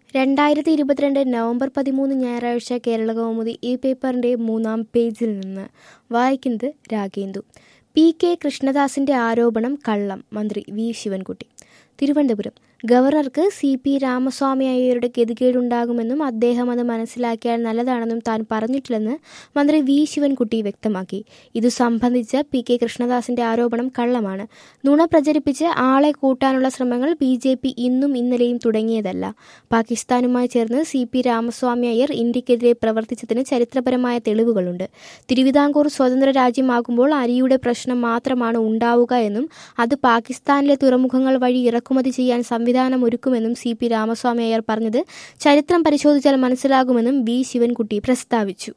രണ്ടായിരത്തി ഇരുപത്തിരണ്ട് നവംബർ പതിമൂന്ന് ഞായറാഴ്ച കേരള കൗമുദി ഈ പേപ്പറിന്റെ മൂന്നാം പേജിൽ നിന്ന് വായിക്കുന്നത് രാഗേന്ദു പി കെ കൃഷ്ണദാസിന്റെ ആരോപണം കള്ളം മന്ത്രി വി ശിവൻകുട്ടി തിരുവനന്തപുരം ഗവർണർക്ക് സി പി രാമസ്വാമി അയ്യരുടെ ഗതികേടുണ്ടാകുമെന്നും അദ്ദേഹം അത് മനസ്സിലാക്കിയാൽ നല്ലതാണെന്നും താൻ പറഞ്ഞിട്ടില്ലെന്ന് മന്ത്രി വി ശിവൻകുട്ടി വ്യക്തമാക്കി ഇതു സംബന്ധിച്ച് പി കെ കൃഷ്ണദാസിന്റെ ആരോപണം കള്ളമാണ് നുണ പ്രചരിപ്പിച്ച് ആളെ കൂട്ടാനുള്ള ശ്രമങ്ങൾ ബി ജെ പി ഇന്നും ഇന്നലെയും തുടങ്ങിയതല്ല പാകിസ്ഥാനുമായി ചേർന്ന് സി പി രാമസ്വാമി അയ്യർ ഇന്ത്യക്കെതിരെ പ്രവർത്തിച്ചതിന് ചരിത്രപരമായ തെളിവുകളുണ്ട് തിരുവിതാംകൂർ സ്വതന്ത്ര രാജ്യമാകുമ്പോൾ അരിയുടെ പ്രശ്നം മാത്രമാണ് ഉണ്ടാവുക എന്നും അത് പാകിസ്ഥാനിലെ തുറമുഖങ്ങൾ വഴി ഇറക്കുമതി ചെയ്യാൻ സംവിധാനം ഒരുക്കുമെന്നും സി പി രാമസ്വാമി അയ്യർ പറഞ്ഞത് ചരിത്രം പരിശോധിച്ചാൽ മനസ്സിലാകുമെന്നും വി ശിവൻകുട്ടി പ്രസ്താവിച്ചു